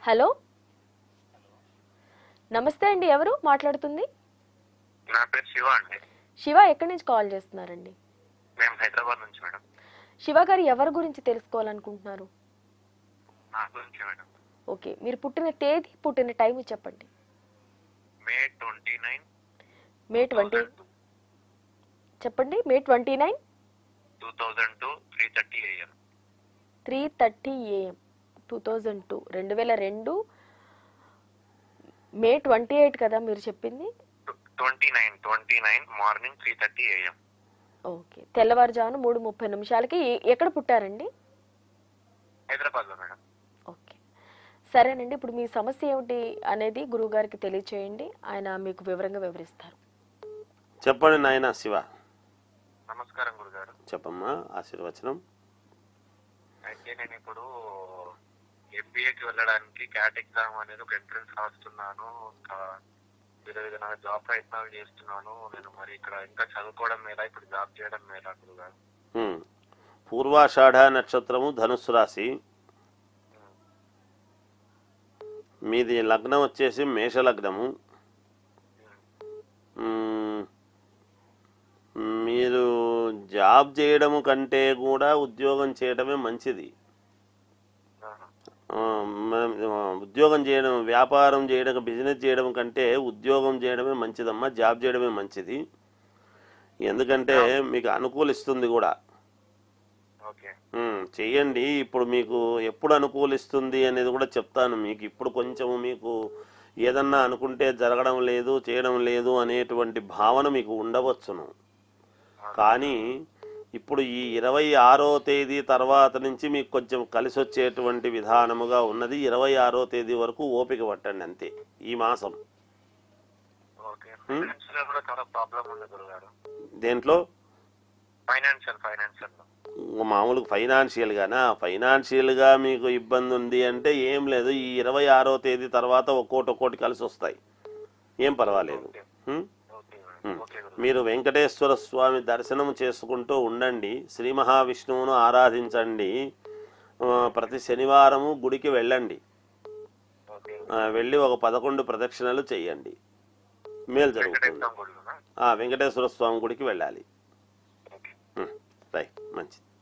Hello నమస్తే అండి ఎవరు మాట్లాడుతుంది నా పేరు శివ అండి శివ ఎక్కడి నుంచి కాల్ చేస్తున్నారండి మేము హైదరాబాద్ నుంచి మేడం శివ గారు ఎవరి గురించి తెలుసుకోవాలనుకుంటున్నారు నా గురించి మేడం ఓకే మీరు పుట్టిన తేదీ పుట్టిన టైం చెప్పండి May twenty nine May twenty చెప్పండి May twenty nine two thousand two three thirty AM three thirty AM two thousand two రెండు వేల రెండు మే ట్వంటీ ఎయిట్ కదా మీరు చెప్పింది twenty nine twenty nine morning three thirty AM okay తెల్లవారుజామున మూడు ముప్పై నిమిషాలకి ఎ- ఎక్కడ పుట్టారండి హైదరాబాద్ లో మేడం ఓకే సరేనండి ఇప్పుడు మీ సమస్య ఏమిటి అనేది గురువుగారికి తెలియచేయండి ఆయన మీకు వివరంగా వివరిస్తారు చెప్పండి నాయన శివ నమస్కారం గురుగారు చెప్పమ్మా ఆశీర్వచనం అయితే నేను ఇప్పుడు ఎంబీఏకి వెళ్ళడానికి క్యాట్ ఎగ్జామ్ అనేది ఒక ఎంట్రన్స్ రాస్తున్నాను ఇంకా వివిధ విధంగా జాబ్ ప్రయత్నాలు చేస్తున్నాను నేను మరి ఇక్కడ ఇంకా చదువుకోవడం మేలా ఇప్పుడు జాబ్ చేయడం మేలా గురుగారు ఉమ్. పూర్వాషాఢ నక్షత్రము ధనుస్సు రాశి మీది లగ్నం వచ్చేసి మేష లగ్నము ఉమ్, మీరు జాబ్ చేయడము కంటే కూడా ఉద్యోగం చేయడమే మంచిది ఆహా. ఆ, మనం- ఆ, ఉద్యోగం చేయడం వ్యాపారం చేయడం బిజినెస్ చేయడం కంటే ఉద్యోగం చేయడమే మంచిదమ్మా జాబ్ చేయడమే మంచిది ఎందుకంటే మీకు అనుకూలిస్తుంది కూడా ఓకే ఉమ్, చెయ్యండి ఇప్పుడు మీకు ఎప్పుడు అనుకూలిస్తుంది అనేది కూడా చెప్తాను మీకు ఇప్పుడు కొంచెం మీకు ఏదన్నా అనుకుంటే జరగడం లేదు చేయడం లేదు అనేటువంటి భావన మీకు ఉండవచ్చును కానీ ఇప్పుడు ఈ ఇరవై ఆరో తేదీ తర్వాత నుంచి మీకు కొంచెం కలిసి వచ్చేటువంటి విధానముగా ఉన్నది ఇరవై ఆరో తేదీ వరకు ఓపిక పట్టండి అంతే ఈ మాసం ఓకే ఫైనాన్షియల్ కూడా చాలా ప్రాబ్లం ఉంది గురుగారు దేంట్లో ఫైనాన్షియల్ ఫైనాన్షియల్ మామూలుగా ఫైనాన్షియల్గానా ఫైనాన్షియల్గా మీకు ఇబ్బంది ఉంది అంటే ఏం లేదు ఈ ఇరవై ఆరో తేదీ తర్వాత ఒక్కోటి ఒక్కోటి కలిసి వస్తాయి ఏం పర్వాలేదు ఓకే ఉం? Okay madam. ఓకే గురు మీరు వెంకటేశ్వర స్వామి దర్శనం చేసుకుంటూ ఉండండి శ్రీ మహావిష్ణువును ఆరాధించండి ఆ, ప్రతి శనివారము గుడికి వెళ్ళండి ఓకే ఆ, వెళ్ళి ఒక పదకొండు ప్రదక్షిణలు చెయ్యండి మేలు జరుగుతుంది వెంకటేశ్వరం గుడిలోనా ఆ, వెంకటేశ్వర స్వామి గుడికి వెళ్ళాలి ఓకే ఉం, రైట్ మంచిది